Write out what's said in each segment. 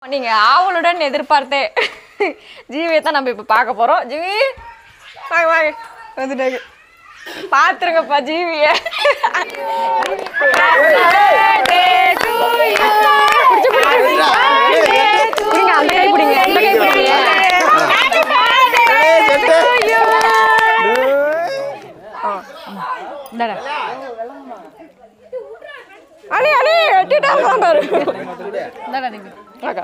நீங்க ஆவலுடன் எதிர்பார்த்தே ஜீவியை தான் நம்ம இப்ப பார்க்க போறோம் ஜீவி வாங்க வாங்க வந்துட்டாங்க பாத்துருங்கப்பா ஜீவிய பிடிங்க அந்த கை பிடிங்க இந்த கை பிடிங்க இந்தாடா. அலி அலி எட்டிட்டாங்க பாரு இந்தாடா தம்பி வாக்கா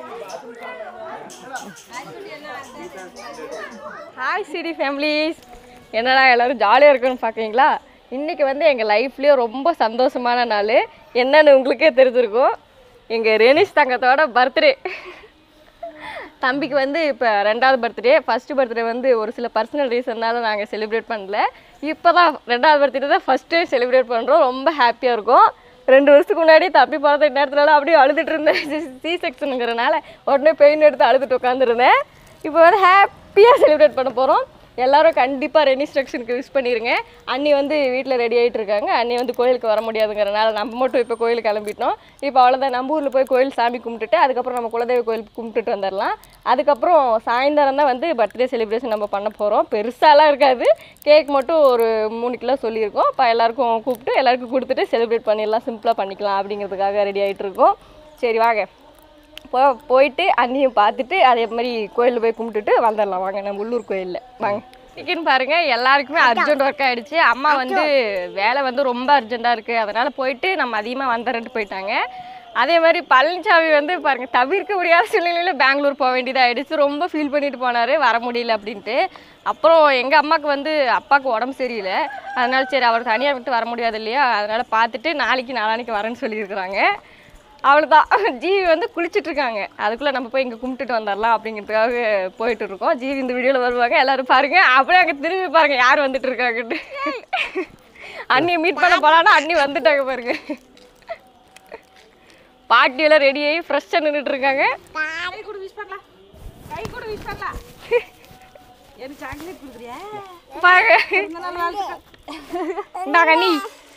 ஹாய் சிடி ஃபேமிலிஸ் என்னடா எல்லாரும் ஜாலியாக இருக்குன்னு பார்க்குறீங்களா இன்றைக்கி வந்து எங்கள் லைஃப்லேயே ரொம்ப சந்தோஷமான நாள் என்னன்னு உங்களுக்கே தெரிஞ்சிருக்கும் எங்கள் ரேனிஷ் தங்கத்தோட பர்த்டே தம்பிக்கு வந்து இப்போ ரெண்டாவது பர்த்டே ஃபஸ்ட்டு பர்த்டே வந்து ஒரு சில பர்சனல் ரீசன்னால நாங்கள் செலிப்ரேட் பண்ணல இப்போ தான் ரெண்டாவது பர்த்டே தான் ஃபஸ்ட்டு செலிப்ரேட் பண்ணுறோம் ரொம்ப ஹாப்பியாக இருக்கும் ரெண்டு வருஷத்துக்கு முன்னாடி தம்பி பிறந்த நேரத்துல அப்படியே அழுதுட்டு இருந்தேன் சி செக்ஷனுங்கிறனால உடனே பெயின் எடுத்து அழுதுட்டு உட்காந்துருந்தேன் இப்போ வந்து ஹாப்பியாக செலிப்ரேட் பண்ண போகிறோம் எல்லாரும் கண்டிப்பாக ரெனிஸ்ட்ரக்ஷனுக்கு யூஸ் பண்ணிடுங்க அண்ணி வந்து வீட்டில் ரெடி ஆகிட்டு இருக்காங்க அண்ணி வந்து கோயிலுக்கு வர முடியாதுங்கிறனால நம்ம மட்டும் இப்போ கோயிலுக்கு கிளம்பிட்டோம் இப்போ அவ்வளோதான் நம்ம ஊரில் போய் கோயில் சாமி கும்பிட்டுட்டு அதுக்கப்புறம் நம்ம குலதெய்வ கோயில் கும்பிட்டுட்டு வந்துடலாம் அதுக்கப்புறம் சாயந்தரம் தான் வந்து பர்த்டே செலிப்ரேஷன் நம்ம பண்ண போகிறோம் பெருசாலாம் இருக்காது கேக் மட்டும் ஒரு மூணு கிலோ சொல்லியிருக்கோம் இப்போ எல்லாருக்கும் கூப்பிட்டு எல்லாருக்கும் கொடுத்துட்டு செலிப்ரேட் பண்ணிடலாம் சிம்பிளாக பண்ணிக்கலாம் அப்படிங்கிறதுக்காக ரெடி ஆகிட்டு இருக்கோம் சரி வாங்க போ போயிட்டு அண்ணியும் பார்த்துட்டு அதே மாதிரி கோயிலில் போய் கும்பிட்டுட்டு வந்துடலாம் வாங்க நம்ம உள்ளூர் கோயிலில் வாங்க இன்னைக்குன்னு பாருங்க எல்லாருக்குமே அர்ஜென்ட் ஒர்க் ஆயிடுச்சு அம்மா வந்து வேலை வந்து ரொம்ப அர்ஜென்ட்டாக இருக்குது அதனால் போயிட்டு நம்ம அதிகமாக வந்துடுறேன்ட்டு போயிட்டாங்க அதே மாதிரி பழனிசாமி வந்து பாருங்க தவிர்க்க முடியாத சூழ்நிலையில் பெங்களூர் போக வேண்டியதாக ஆயிடுச்சு ரொம்ப ஃபீல் பண்ணிட்டு போனார் வர முடியல அப்படின்ட்டு அப்புறம் எங்கள் அம்மாவுக்கு வந்து அப்பாவுக்கு உடம்பு சரியில்லை அதனால சரி அவர் தனியாக விட்டு வர முடியாது இல்லையா அதனால் பார்த்துட்டு நாளைக்கு நாளான்னைக்கு வரேன்னு சொல்லியிருக்கிறாங்க அவ்வளோதான் ஜீவி வந்து குளிச்சிட்டு இருக்காங்க அதுக்குள்ளே நம்ம போய் இங்கே கும்பிட்டுட்டு வந்துடலாம் அப்படிங்கிறதுக்காக போயிட்டு இருக்கோம் ஜீவி இந்த வீடியோவில் வருவாங்க எல்லாரும் பாருங்க அப்படியே அங்கே திரும்பி பாருங்க யார் வந்துட்டு இருக்காங்கன்னு அண்ணியை மீட் பண்ண போலான்னா அண்ணி வந்துட்டாங்க பாருங்க பாட்டியெல்லாம் ரெடி ஆகி ஃப்ரெஷ்ஷாக நின்றுட்டு இருக்காங்க கை கூட விஷ் பண்ணலாம் கை கூட விஷ் பண்ணலாம் எனக்கு சாக்லேட் கொடுக்குறியா பாருங்க இந்த நாள் வாழ்த்துக்கள் இந்தாங்க அண்ணி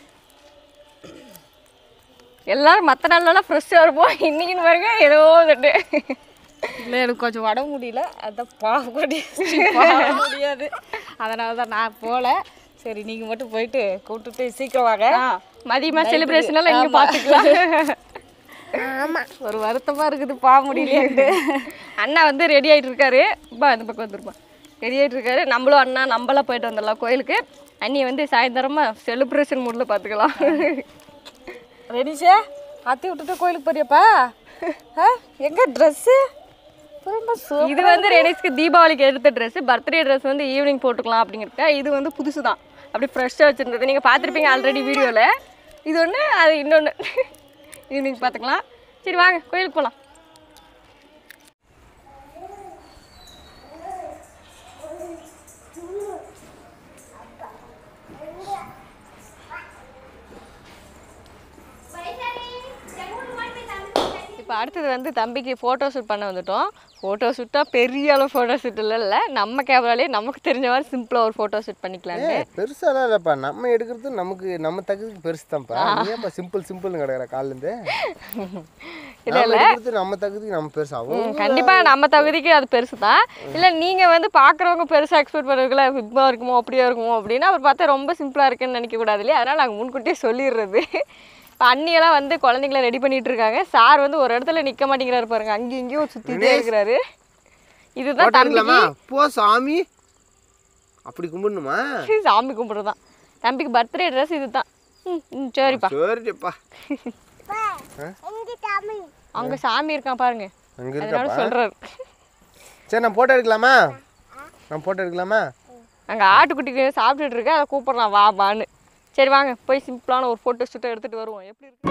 எல்லாரும் மற்ற நாள்லாம் ஃப்ரெஷ்ஷாக இருப்போம் இன்னைக்குன்னு பாருங்க ஏதோ தட்டு இல்லை எனக்கு கொஞ்சம் உடம்பு முடியல அதான் போக போக முடியாது அதனால தான் நான் போகல சரி நீங்கள் மட்டும் போயிட்டு கூப்பிட்டுட்டு சீக்கிரம் வாங்க மதியமா செலிப்ரேஷன் எல்லாம் இங்கே பார்த்துக்கலாம் ஒரு வருத்தமாக இருக்குது போக முடியலையே அண்ணா வந்து ரெடி ஆயிட்டு இருக்காரு பா இந்த பக்கம் வந்துருப்பா ரெடி ஆயிட்டு இருக்காரு நம்மளும் அண்ணா நம்மளாம் போயிட்டு வந்துடலாம் கோயிலுக்கு அண்ணி வந்து சாயந்தரமா செலிப்ரேஷன் மூடில் பார்த்துக்கலாம் ரெடிஷே அத்தி விட்டுட்டு கோயிலுக்கு போறியப்பா ஆ எங்கே ட்ரெஸ்ஸு ரொம்ப சூ இது வந்து ரெடிஸ்க்கு தீபாவளிக்கு எடுத்த ட்ரெஸ் பர்த்டே ட்ரெஸ் வந்து ஈவினிங் போட்டுக்கலாம் அப்படிங்கிறதுக்கா இது வந்து புதுசு தான் அப்படி ஃப்ரெஷ்ஷாக வச்சுருந்தது நீங்கள் பார்த்துருப்பீங்க ஆல்ரெடி வீடியோவில் இது ஒன்று அது இன்னொன்று ஈவினிங் பார்த்துக்கலாம் சரி வாங்க கோயிலுக்கு போகலாம் இப்போ அடுத்தது வந்து தம்பிக்கு ஃபோட்டோ ஷூட் பண்ண வந்துட்டோம் ஃபோட்டோ ஷூட்டாக பெரிய அளவு ஃபோட்டோ ஷூட் இல்லை நம்ம கேமராலேயே நமக்கு தெரிஞ்ச மாதிரி சிம்பிளாக ஒரு ஃபோட்டோ ஷூட் பண்ணிக்கலான்னு பெருசாலாம் இல்லைப்பா நம்ம எடுக்கிறது நமக்கு நம்ம தகுதிக்கு பெருசு தான்ப்பா நீ ஏன்ப்பா சிம்பிள் சிம்பிள்னு கிடக்குற காலேருந்து நம்ம எடுக்கிறது நம்ம தகுதிக்கு நம்ம பெருசு ஆகும் கண்டிப்பாக நம்ம தகுதிக்கு அது பெருசு தான் இல்லை நீங்கள் வந்து பார்க்குறவங்க பெருசாக எக்ஸ்பெக்ட் பண்ணுறதுல இப்படியா இருக்குமோ அப்படியா இருக்குமோ அப்படின்னா அவர் பார்த்தா ரொம்ப சிம்பிளாக இருக்குன்னு நினைக்கக்கூடாது இல்லையா அதனால் நாங்கள் முன்கூட்டியே சொல்லிடுறது இப்போ அண்ணியெல்லாம் வந்து குழந்தைங்கள ரெடி பண்ணிட்டு இருக்காங்க சார் வந்து ஒரு இடத்துல நிற்க மாட்டேங்கிறாரு பாருங்க அங்கேயும் இங்கேயும் சுற்றிட்டே இருக்கிறாரு இதுதான் போட்டோ தம்பிக்கு எடுக்கலாமா போ சாமி அப்படி கும்பிடணுமா சாமி கும்பிட்றது தான் தம்பிக்கு பர்த்டே ட்ரெஸ் இது தான் ம் ம், சரிப்பா சரிப்பா அங்கே சாமி இருக்கான் பாருங்க அங்க அதனால இருக்காப்பா சொல்கிறாரு சரி நான் போட்டோ எடுக்கலாமா நான் போட்டோ எடுக்கலாமா அங்கே ஆட்டுக்குட்டிக்கு சாப்பிட்டுட்டு இருக்க அதை கூப்பிட்றான் வா வான்னு சரி வாங்க போய் சிம்பிளான ஒரு ஃபோட்டோ ஷூட்டை எடுத்துகிட்டு வருவோம் எப்படி இருக்கு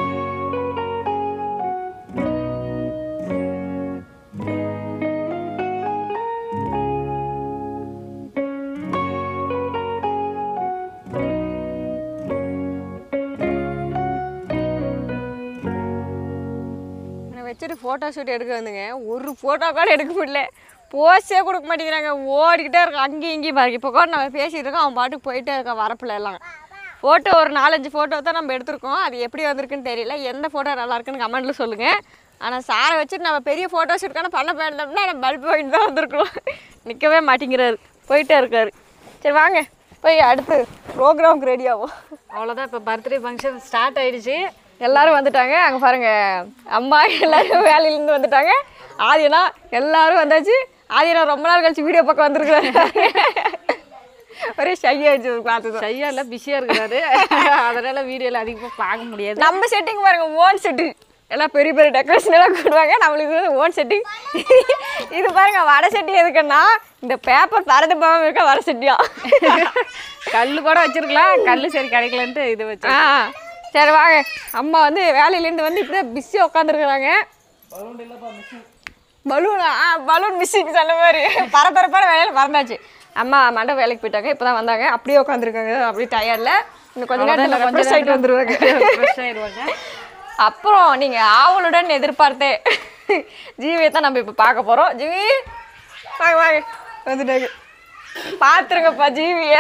நான் வச்சுட்டு ஃபோட்டோ ஷூட் எடுக்க வந்துங்க ஒரு ஃபோட்டோ கூட எடுக்க முடியல போஸ்டே கொடுக்க மாட்டேங்கிறாங்க ஓடிக்கிட்டே இருக்கான் அங்கேயும் இங்கேயும் பாருங்க இப்போ கூட நம்ம பேசிகிட்டு இருக்கோம் அவன் பாட்டுக்கு போயிட்டே இருக்கான் வரப்பில் எல்லாம் ஃபோட்டோ ஒரு நாலஞ்சு ஃபோட்டோ தான் நம்ம எடுத்திருக்கோம் அது எப்படி வந்திருக்குன்னு தெரியல எந்த ஃபோட்டோ நல்லா இருக்குன்னு கமெண்ட்டில் சொல்லுங்கள் ஆனால் சாரை வச்சுட்டு நம்ம பெரிய ஃபோட்டோஸ் எடுக்கணும் பண்ண போயிருந்தோம்னா நம்ம பல்ப் வாங்கிட்டு தான் வந்திருக்கோம் நிற்கவே மாட்டேங்கிறாரு போயிட்டே இருக்காரு சரி வாங்க போய் அடுத்து ப்ரோக்ராமுக்கு ரெடி ஆகும் அவ்வளோதான் இப்போ பர்த்டே ஃபங்க்ஷன் ஸ்டார்ட் ஆயிடுச்சு எல்லாரும் வந்துட்டாங்க அங்கே பாருங்க அம்மா எல்லாரும் வேலையிலேருந்து வந்துட்டாங்க ஆதியனா எல்லாரும் வந்தாச்சு ஆதியனா ரொம்ப நாள் கழிச்சு வீடியோ பக்கம் வந்திருக்காரு ஒரே ஷையாச்சு பார்த்து ஷையா இல்லை பிஸியாக இருக்கிறாரு அதனால வீடியோவில் அதிகமாக பார்க்க முடியாது நம்ம செட்டிங் பாருங்க ஓன் செட்டு எல்லாம் பெரிய பெரிய டெக்கரேஷன் எல்லாம் கொடுவாங்க நம்மளுக்கு வந்து ஓன் செட்டிங் இது பாருங்க வடை செட்டி எதுக்குன்னா இந்த பேப்பர் பறந்து போகாம இருக்க வடை செட்டியா கல் கூட வச்சிருக்கலாம் கல் சரி கிடைக்கலன்ட்டு இது வச்சு ஆ சரி வாங்க அம்மா வந்து வேலையிலேருந்து வந்து இப்படியே பிஸியாக உட்காந்துருக்குறாங்க பலூனா ஆ பலூன் மிஸ்ஸிங் சொன்ன மாதிரி பரபரப்பான வேலையில் மறந்தாச்சு அம்மா மண்டபம் வேலைக்கு போயிட்டாங்க இப்போ தான் வந்தாங்க அப்படியே உட்காந்துருக்காங்க அப்படியே டயர்டில் இன்னும் கொஞ்ச நேரத்தில் கொஞ்சம் ஆகிட்டு வந்துருவாங்க ஃப்ரெஷ் ஆயிடுவாங்க அப்புறம் நீங்கள் ஆவலுடன் எதிர்பார்த்தே ஜீவியை தான் நம்ம இப்போ பார்க்க போகிறோம் ஜீவி வாங்க வாங்க வந்துட்டாங்க பார்த்துருங்கப்பா ஜீவியை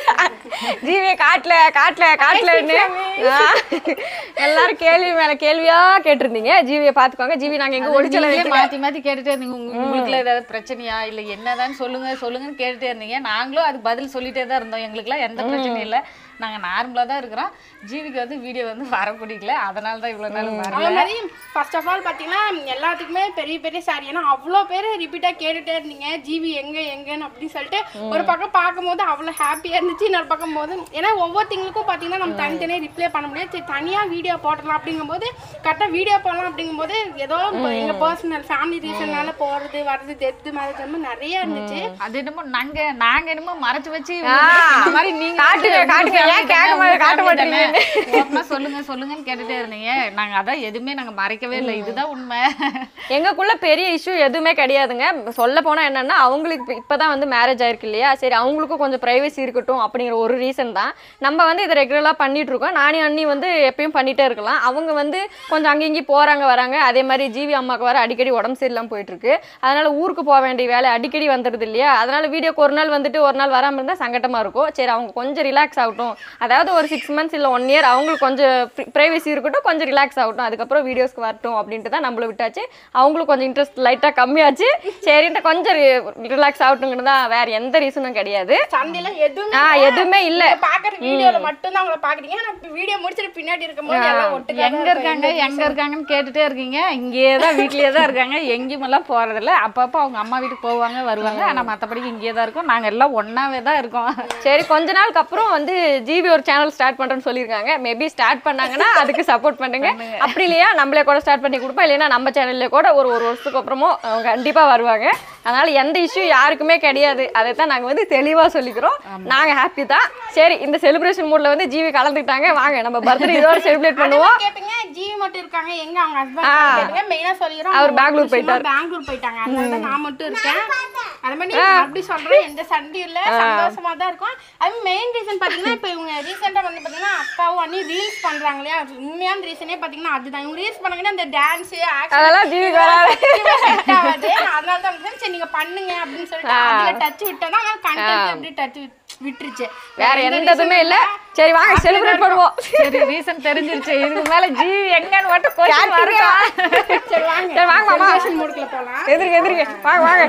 ஜீவியை காட்டல காட்டல காட்டலன்னு ஆ. எல்லாரும் கேள்வி மேலே கேள்வியாக கேட்டிருந்தீங்க ஜீவியை பார்த்துக்கோங்க ஜீவி நாங்கள் எங்கே ஒடிச்சல நீங்களே மாத்தி மாத்தி கேட்டுட்டே இருந்தீங்க உங்க- உங்களுக்குள்ள ஏதாவது பிரச்சனையா இல்ல என்னதான் சொல்லுங்க சொல்லுங்கன்னு கேட்டுட்டே இருந்தீங்க நாங்களும் அதுக்கு பதில் சொல்லிட்டே தான் இருந்தோம் எங்களுக்குலாம் எந்த பிரச்சனையும் இல்ல நாங்க நார்மலா தான் இருக்கிறோம் ஜீவிக்கு வந்து வீடியோ வந்து வர பிடிக்கல அதனால தான் இவ்வளவு நாள் வரல அதே மாதிரி ஃபர்ஸ்ட் ஆஃப் ஆல் பார்த்தீங்கன்னா எல்லாத்துக்குமே பெரிய பெரிய சாரி ஏன்னா அவ்வளோ பேர் ரிப்பீட்டாக கேட்டுட்டே இருந்தீங்க ஜிவி எங்க எங்கன்னு அப்படின்னு சொல்லிட்டு ஒரு பக்கம் பார்க்கும்போது அவ்வளோ ஹாப்பியாக இருந்துச்சு இன்னொரு பக்கம் போது ஏன்னா ஒவ்வொருத்தங்களுக்கும் பார்த்தீங்கன்னா நம்ம தனித்தனியாக ரிப்ளை பண்ண முடியாது சரி தனியாக வீடியோ போடலாம் அப்படிங்கும்போது கரெக்டாக வீடியோ போடலாம் அப்படிங்கும்போது ஏதோ இப்போ எங்கள் பர்சனல் ஃபேமிலி ரீசன்னால போகிறது வர்றது டெத்து மேரேஜ் அந்த மாதிரி நிறைய இருந்துச்சு அது என்னமோ நாங்க நாங்க என்னமோ மறைச்சு வச்சு ஆ. இந்த மாதிரி நீங்க காட்டுங்க, காட்டுங்க. ஏன் கேட்க மாட்டே- காட்ட மாட்டேங்கிறீங்க? ஓப்பனா சொல்லுங்க சொல்லுங்கன்னு கேட்டுட்டே இருந்தீங்க நாங்க அதான் எதுவுமே நாங்க மறைக்கவே இல்லை இதுதான் உண்மை எங்களுக்குள்ள பெரிய இஷ்யூ எதுவுமே கிடையாதுங்க சொல்ல போனால் என்னன்னா அவங்களுக்கு இப்போ தான் வந்து மேரேஜ் ஆயிருக்கு இல்லையா சரி அவங்களுக்கும் கொஞ்சம் ப்ரைவசி இருக்கட்டும் அப்படிங்கிற ஒரு ரீசன் தான் நம்ம வந்து இதை ரெகுலராக பண்ணிட்டு இருக்கோம் நானே அண்ணி வந்து எப்பயும் பண்ணிட்டே இருக்கலாம் அவங்க வந்து கொஞ்சம் அங்கே இங்கேயும் போகிறாங்க வராங்க அதே மாதிரி ஜீவி அம்மாவுக்கு வர அடிக்கடி உடம்பு சரியில்லாமல் போயிட்டு இருக்கு அதனால ஊருக்கு போக வேண்டிய வேலை அடிக்கடி வந்துடுது இல்லையா அதனால வீடியோக்கு ஒரு நாள் வந்துட்டு ஒரு நாள் வராமல் இருந்தால் சங்கட்டமாக இருக்கும் சரி அவங்க கொஞ்சம் ரிலாக்ஸ் ஆகட்டும் அதாவது ஒரு சிக்ஸ் மந்த்ஸ் இல்லை ஒன் இயர் அவங்களுக்கு கொஞ்சம் ப்ரைவசி இருக்கட்டும் கொஞ்சம் ரிலாக்ஸ் ஆகட்டும் அதுக்கப்புறம் வீடியோஸ்க்கு வரட்டும் அப்படின்ட்டு தான் நம்மள விட்டாச்சு அவங்களுக்கு கொஞ்சம் இன்ட்ரெஸ்ட் லைட்டாக கம்மியாச்சு சரின்ட்டு கொஞ்சம் ரிலாக்ஸ் ஆகட்டுங்கிறது தான் வேற எந்த ரீசனும் கிடையாது சந்தையில எதுவுமே ஆ எதுவுமே இல்லை நீங்க பாக்குற வீடியோல மட்டும் தான் அவங்கள பாக்குறீங்க ஆனா வீடியோ முடிச்சிட்டு பின்னாடி இருக்கும்போது எல்லாம் ஒட்டுக்கா எங்க இருக்காங்க எங்க இருக்காங்கன்னு கேட்டுட்டே இருக்கீங்க இங்கேயே தான் வீட்லயே தான் இருக்காங்க எங்கேயும் எல்லாம் போறதில்ல அப்பப்போ அவங்க அம்மா வீட்டுக்கு போவாங்க வருவாங்க ஆனா மத்தபடி இங்கேயே தான் இருக்கோம் நாங்க எல்லாம் ஒண்ணாவே தான் இருக்கோம் சரி கொஞ்ச நாளுக்கு அப்புறம் வந்து ஜிபி ஒரு சேனல் ஸ்டார்ட் பண்றேன்னு சொல்லியிருக்காங்க மேபி ஸ்டார்ட் பண்ணாங்கன்னா அதுக்கு சப்போர்ட் பண்ணுங்க அப்படி இல்லையா நம்மளே கூட ஸ்டார்ட் பண்ணி கொடுப்போம் இல்லைன்னா நம்ம சேனல்ல கூட ஒரு ஒரு வருஷத்துக்கு அப்புறமும் அவங்க கண்டிப்பா வருவாங்க அதனால எந்த இஷ்யூ யாருக்குமே கிடையாது அதை தான் நாங்க வந்து தெளிவா சொல்லிக்கிறோம் நாங்க ஹாப்பி தான் சரி இந்த செலிப்ரேஷன் மூட்ல வந்து ஜிவி கலந்துக்கிட்டாங்க வாங்க நம்ம பர்த்டே இதோட செலிப்ரேட் பண்ணுவோம் கேப்பீங்க ஜிவி மட்டும் இருக்காங்க எங்க அவங்க ஆ. ஹஸ்பண்ட் கேட்டீங்க மெயினா சொல்லிடுறோம் அவர் அவங்க பெங்களூர் ஒரு விஷயமா போயிட்டாரு. பெங்களூர் போயிட்டாங்க அதனால தான் நான் மட்டும் இருக்கேன் அது மாதிரி அப்படி சொல்றேன் எந்த சண்டையும் இல்ல சந்தோஷமா தான் இருக்கும் அது மெயின் ரீசன் பாத்தீங்கன்னா இப்போ இவங்க ரீசெண்டா வந்து பாத்தீங்கன்னா அக்காவும் அண்ணி ரீல்ஸ் பண்றாங்க இல்லையா உண்மையான ரீசனே பாத்தீங்கன்னா அதுதான் இவங்க ரீல்ஸ் பண்ணாங்கன்னா அந்த டான்ஸ் அதெல்லாம் ஜிவிக்கு வராது செட் ஆகாது அதனால தான் வந்து சரி நீங்க பண்ணுங்க அப்படின்னு சொல்லிட்டு அதுல டச் விட்டா தான் அதனால கண்டென்ட் அப்படி டச் விட்டுருச்சு வேற எந்த இதுவுமே இல்ல சரி வாங்க செலிப்ரேட் பண்ணுவோம் சரி ரீசன் தெரிஞ்சிருச்சு இதுக்கு மேல ஜீவி எங்கன்னு மட்டும் question வரட்டும். சரி வாங்க சரி வாங்க மாமா மூடுக்குள்ள போலாம் எதிர்க்க எதிர்க்க வாங்க வாங்க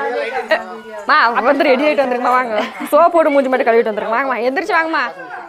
மா வந்து ரெடி ஆகிட்டு வந்துருங்கம்மா வாங்க சோப் போட்டு மூஞ்சி மட்டும் கழுவிட்டு வந்துருங்க வாங்கம்மா எந்திரிச்சு வாங்கம்மா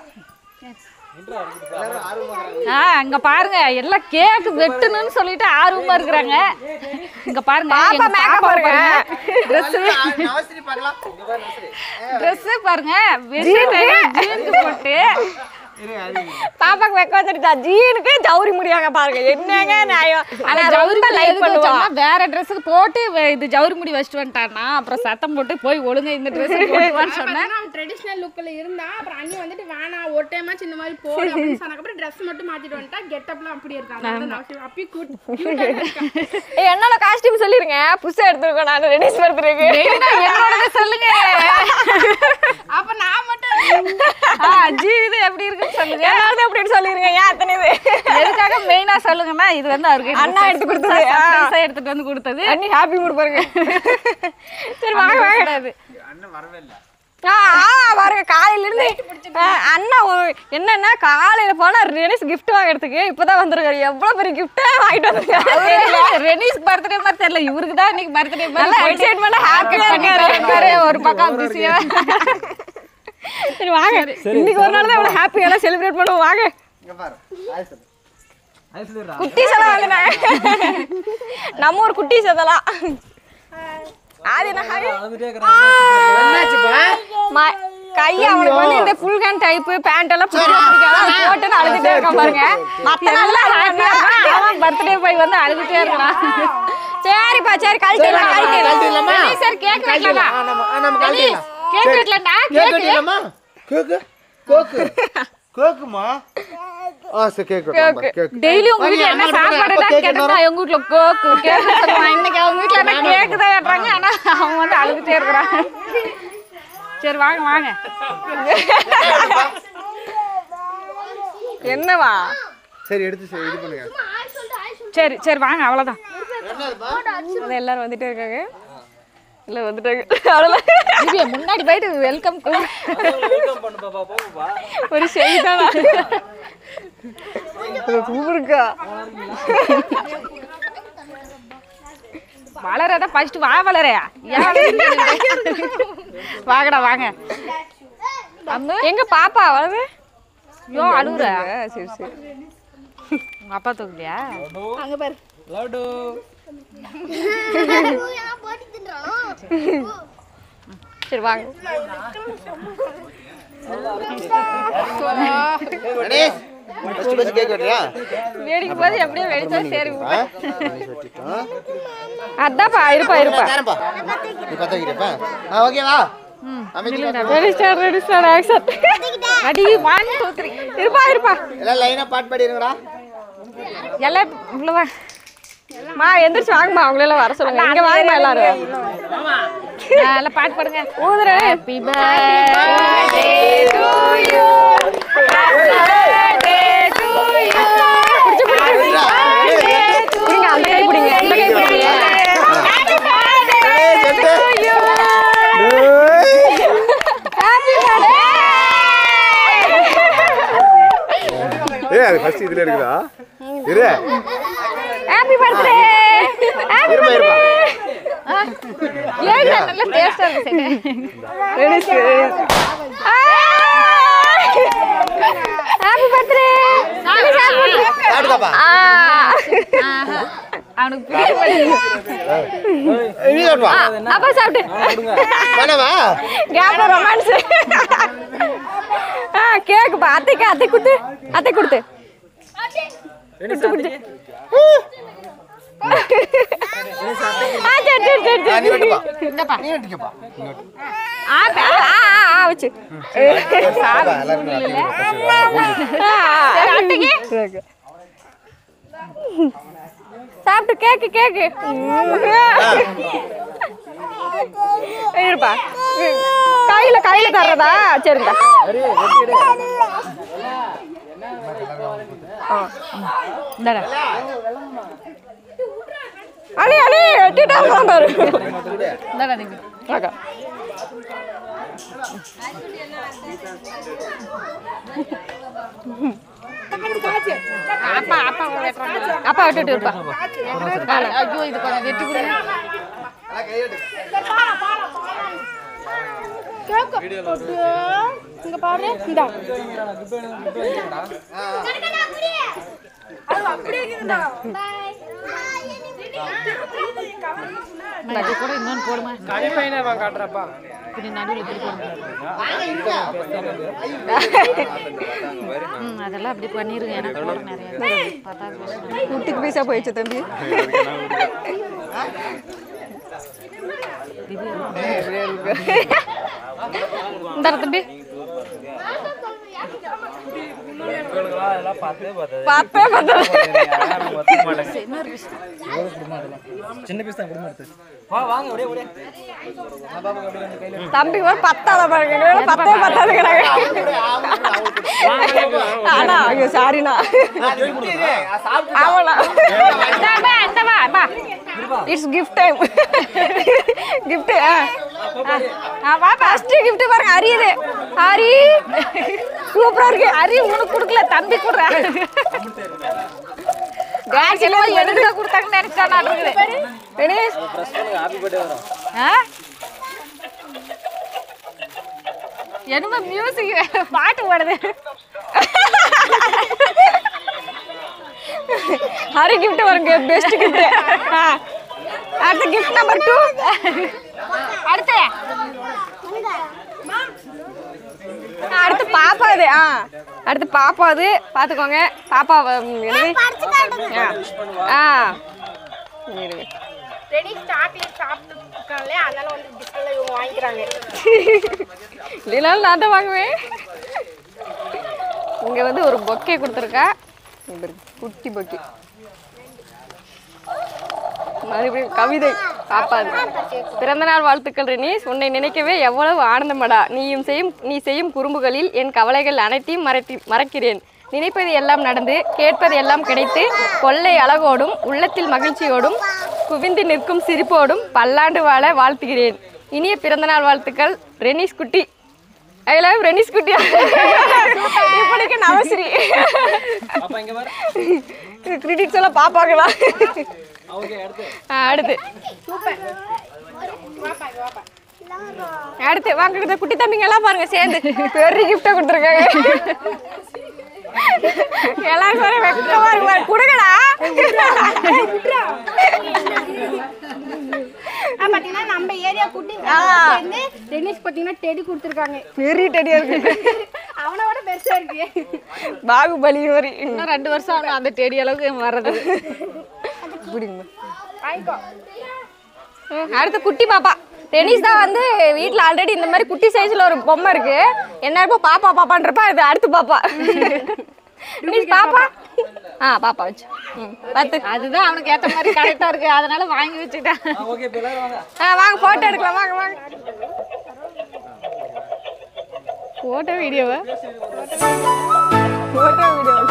ஆ இங்க பாருங்க எல்லாம் கேக் வெட்டணும்னு சொல்லிட்டு ஆர்வமா இருக்கிறாங்க இங்க பாருங்க பாப்பா எங்க மேக்கப் பாப்பா பாருங்க ட்ரெஸ் நவஸ்ரீ பார்க்கலாம் இங்க பாரு நவஸ்ரீ ட்ரெஸ் பாருங்க ஜீனுக்கு போட்டு பாப்பாக்கு வெக்க வச்சிருச்சா ஜீனுக்கு ஜவுரி முடியாங்க பாருங்க என்னங்க நியாயம் ஆனா ரொம்ப லைக் பண்ணுவா வேற ட்ரெஸ்ஸுக்கு போட்டு வே- இது ஜவுரி முடி வச்சுட்டு வந்துட்டானா அப்புறம் சத்தம் போட்டு போய் ஒழுங்கா இந்த ட்ரெஸ் போட்டுவான்னு சொன்னேன் ட்ரெடிஷனல் லுக்கில் இருந்தா அப்புறம் அண்ணி வந்துட்டு வேணாம் ஒரு டைமாச்சும் இந்த மாதிரி போடு அப்படின்னு சொன்னதுக்கப்புறம் ட்ரெஸ் மட்டும் மாத்திட்டு வந்துட்டா கெட்டப்லாம் அப்படி இருக்காங்க அப்பயும் கூட்டு ஏய், என்னோட காஸ்டியூம் சொல்லிருங்க புதுசா எடுத்துருக்கோம் நான் ரெடிஸ் பர்த்டேக்கு என்னோட சொல்லுங்க அப்ப நான் மட்டும் ஆ, ஜி இது எப்படி இருக்குன்னு சொல்லுங்க எல்லாரும் அப்படின்னு சொல்லிருங்க ஏன் அத்தனை இது எதுக்காக மெயினா சொல்லுங்கன்னா இது வந்து அவருக்கு அண்ணா எடுத்து கொடுத்தது. ஆ. surprise ஆ எடுத்துட்டு வந்து கொடுத்தது அண்ணி ஹாப்பி மூட் பாருங்க சரி வாங்க வாங்க அண்ணன் வரவே இல்லை ஆ, ஆ, பாருங்க காலையில இருந்து ஆ, அண்ணா ஒ- என்னன்னா காலையில போனா ரெனிஸ் கிஃப்ட் வாங்குறதுக்கு இப்பதான் வந்திருக்காரு எவ்வளவு பெரிய கிஃப்டே வாங்கிட்டு வந்திருக்காரு ரெனிஸ் பர்த்டே மாதிரி தெரியல இவருக்கு தான் இன்னைக்கு பர்த்டே நல்லா excitement ஆ happy ஆ இருக்காரு. ஒரு பக்கம் பிஸியா சரி வாங்க இன்னைக்கு ஒரு நாள் தான் இவ்வளவு ஹாப்பியெல்லாம் செலிப்ரேட் பண்ணுவோம் வாங்க இங்க பாரு ஆய் சொல்லு. குட்டீஸ் எல்லாம் வாங்கினேன் நம்ம ஒரு குட்டீஸ் அதெல்லாம் அது என்ன ஹாய் என்னாச்சுப்பா மா- கை அவனுக்கு வந்து இந்த ஃபுல் ஹேண்ட் டைப் பேண்ட் எல்லாம் பிடிக்க பிடிக்காது அதை போட்டுன்னு அழுதுட்டே இருக்கான் பாருங்க மத்த நாள்ல happy ஆ இருக்கான். அவன் பர்த்டே போய் வந்து அழுதுட்டே இருக்கிறான் சரிப்பா சரி கழட்டிடலாம் கழட்டிடலாமா? கழட்டிடலாம் சரி கேக் கழட்டிடலாம். ஆ, நம்ம- ஆ, நம்ம கழட்டிடலாம். கேக் சரி. வெட்டலாம்டா கேக் வெட்டிடலாமா? கேக்கு? கேக்கு? கேக்குமா? ஆ, சரி, கேக் வெட்டலாம் பாரு, கேக். டெய்லி உங்க வீட்ல என்ன வாங்க, சாப்பாடு அப்பா தான் கேக் கேட்டா எங்க வீட்ல கோக்கு கேக்கு சொல்லுவான் இன்னைக்கு அவங்க வீட்ல என்ன கேக்கு தான் ஏட்டுறாங்க ஆனா அவன் வந்து அழுதுட்டே இருக்கிறான் சரி வாங்க வாங்க என்னவா சரி எடுத்து சரி, இது பண்ணுங்க சரி சரி வாங்க அவ்வளவுதான் அது எல்லாரும் வந்துட்டே இருக்காங்க இல்ல வந்துட்டாங்க அவ்வளவுதான் திவ்யா முன்னாடி போயிட்டு வெல்கம் ஒரு செய்தானா கூப்பிடுக்கா வளரதா ஃபர்ஸ்ட் வா வளரையா ஏன் வளர்றீங்க? வாங்கடா வாங்க அம்மு எங்க பாப்பா அவ்வளவு யோ அழுகுற சரி சரி உங்க அப்பா தூக்கலையா அங்க பாரு சரி வாங்க கணேஷ், first first கேக் வெட்டுறியா? வேடிக்கை போது எப்படியும் வெடிச்சா சரி ஆ? கணேஷ் வெட்டிட்டோம். அதான்ப்பா இருப்பா இருப்பா தரேன்ப்பா. நீ பத்த வைக்கிறப்பா? ஆ, ஓகேவா? அமைதியா இரு. Ready start ready start action அடி ஒன் டூ த்ரீ இருப்பா இருப்பா எல்லாம் லைனா பாட்டு பாடிடுங்கடா எல்லாம் உள்ள வா மா எந்திரிச்சு வாங்கம்மா அவங்கள எல்லாம் வர சொல்லுங்க இங்க வாங்கம்மா எல்லாரும் எல்லாம் பாட்டு பாடுங்க ஊதுறேன் ஹாப்பி பர்த்டே டு யூ நீங்க அந்த கை பிடிங்க இந்த கை பிடிங்க ஏய் அது ஃபர்ஸ்ட் இதுல இருக்குதா இரு ஹாப்பி பர்த்டே இருப்பா இருப்பா ஏங்க நல்ல டேஸ்டா இருக்கு சரி ஹாப்பி பர்த்டே சாப்பிடுதாப்பா அவனுக்கு பிடிக்கும் நீ சாப்பிடுவா அப்பா சாப்பிட்டு வேணாமா கேப்ல ரொமான்ஸ் ஆ கேக்குப்பா அத்தைக்கு அத்தை கொடுத்து அத்தை கொடுத்து கொடுத்து கொடுத்து ஆ சரி சரி சரி ஆ, நீ சரி வெட்டுப்பா இந்தப்பா நீ வெட்டிக்கப்பா ஆ பே- ஆ ஆ, ஆ வச்சு எல்லாரும் ஆ, ஆ. சாப்பிட்டு கேக்கு கேக்கு இருப்பா கையில கையில தர்றதா சரிடா இந்தாடா அலி அலி வெட்டிட்டா இருக்கான் பாரு இந்தாடா தம்பி அக்கா. அப்பா அப்பா வெட்டுறாங்க அப்பா விட்டுட்டு இருப்பா ஐயோ இது கொஞ்சம் வெட்டி கொடுங்க கேக்கு போட்டு இங்க பாரு இந்தா இது கூட இன்னொன்று போடுமா கனிப்பையனை காட்டுறப்பா இப்படி நடுவில் இப்படி போடுங்க ம் அதெல்லாம் அப்படி பண்ணிருங்க எனக்கு கூட நிறைய இருக்கு. பத்தாவது வருஷம் குட்டிக்கு பைசா போயிடுச்சு தம்பி இந்த தம்பி அதெல்லாம் பார்த்தே பார்த்தது பார்த்தே பார்த்தேன் சின்ன பீஸ் தான் குடும்பம் எடுத்து வா வாங்க அப்படியே அப்படியே தம்பி ஒரு பத்தாத பாருங்க எங்க வீட்டுல பத்தே பத்தாதுங்கிறாங்க ஆனா ஐயோ சாரிண்ணா ஆமாண்ணா இந்தா, வா, இந்த வா வா இட்ஸ் கிஃப்ட் டைம் கிஃப்ட் ஆ வா ஃபர்ஸ்ட் கிஃப்ட் பாருங்க அரியுது ஹரி சூப்பரா இருக்கு ஹரி உனக்கு கொடுக்கல தம்பி கொடுறா டான்ஸ் எல்லாம் எனக்கு தான் கொடுத்தாங்கன்னு நினைச்சா நான் இருக்குது கணேஷ் ஹாப்பி பர்த்டே வரும் ஆ என்னமோ மியூசிக் பாட்டு பாடுது ஹரி கிஃப்ட் வருங்க பெஸ்ட் கிஃப்ட் அடுத்த கிஃப்ட் நம்பர் டூ அடுத்து அடுத்து பாப்பா இது ஆ அடுத்து பாப்பா அது பார்த்துக்கோங்க பாப்பா வ- என்னது ஆ ஆ இருங்க ரெடி சாக்லேட் சாப்பிட்டு இருக்காங்களே அதனால வந்து கிஃப்ட்ல இவங்க வாங்கிக்கிறாங்க இல்லைனாலும் நான் தான் வாங்குவேன் இங்கே வந்து ஒரு பொக்கே கொடுத்துருக்கா இங்க பாருங்க, குட்டி பொக்கே மறுபடியும் கவிதை பாப்பாது பிறந்தநாள் வாழ்த்துக்கள் ரெனீஸ் உன்னை நினைக்கவே எவ்வளவு ஆனந்தமடா நீயும் செய்யும் நீ செய்யும் குறும்புகளில் என் கவலைகள் அனைத்தையும் மறைத்தி மறக்கிறேன் நினைப்பது எல்லாம் நடந்து கேட்பது எல்லாம் கிடைத்து கொள்ளை அழகோடும் உள்ளத்தில் மகிழ்ச்சியோடும் குவிந்து நிற்கும் சிரிப்போடும் பல்லாண்டு வாழ வாழ்த்துகிறேன் இனிய பிறந்தநாள் வாழ்த்துக்கள் ரெனீஸ் குட்டி ஐ லவ் ரெனிஸ் குட்டி இப்படிக்கு நவஸ்ரீ அப்பா இங்க பாரு கிரெடிட்ஸ் எல்லாம் பாப்பாங்களா ஓகே அடுத்து ஆ, அடுத்து அடுத்து வாங்க இந்த குட்டி தம்பிங்க எல்லாம் பாருங்க சேர்ந்து பெரிய கிஃப்டா கொடுத்துருக்காங்க எல்லாரும் பாரு வெக்கமா இருக்கு பாரு. குடுங்கடா ஆ, பாத்தீங்கன்னா நம்ம ஏரியா குட்டி வந்து டென்னிஸ் பாத்தீங்கன்னா டெடி கொடுத்துருக்காங்க பெரிய டெடியா இருக்கு அவனோட பெருசா இருக்கு பாகுபலி மாதிரி இன்னும் ரெண்டு வருஷம் ஆகணும் அந்த தேடி அளவுக்கு வர்றது குடிங்க வாங்கிக்கோ ம், அடுத்து குட்டி பாப்பா டென்னிஸ் தான் வந்து வீட்டில் ஆல்ரெடி இந்த மாதிரி குட்டி சைஸில் ஒரு பொம்மை இருக்கு என்ன இருப்போ பாப்பா பாப்பான்றப்ப இது அடுத்து பாப்பா டென்னிஸ் பாப்பா ஆ பாப்பா வச்சு ம் பத்து அதுதான் அவனுக்கு ஏத்த மாதிரி கரெக்டா இருக்கு அதனால வாங்கி வச்சுட்டேன் ஆ ஓகே இப்போ எல்லாரும் வாங்க ஆ வாங்க ஃபோட்டோ எடுக்கலாம் வாங்க வாங்க ஃபோட்டோ வீடியோவா ஃபோட்டோ வீடியோ